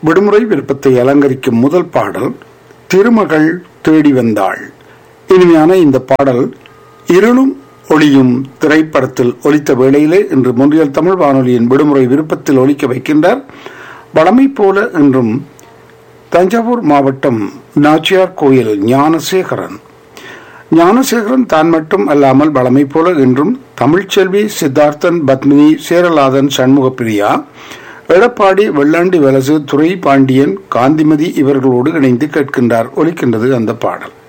விடுமுறை விருப்பத்தை அலங்கரிக்கும் முதல் பாடல் திருமகள் தேடி வந்தாள் இனிமையான இந்த பாடல் இருளும் ஒளியும் திரைப்படத்தில் ஒலித்த வேளையிலே இன்று முன்றியல் தமிழ் வானொலியின் விடுமுறை விருப்பத்தில் ஒலிக்க வைக்கின்றார் வளமை போல என்றும் தஞ்சாவூர் மாவட்டம் நாச்சியார் கோயில் ஞானசேகரன் ஞானசேகரன் தான் மட்டும் அல்லாமல் வளமை போல என்றும் தமிழ்ச்செல்வி சித்தார்த்தன் பத்மினி சேரலாதன் சண்முகப்பிரியா எடப்பாடி வெள்ளாண்டி வலசு துரை பாண்டியன் காந்திமதி இவர்களோடு இணைந்து கேட்கின்றார் ஒலிக்கின்றது அந்த பாடல்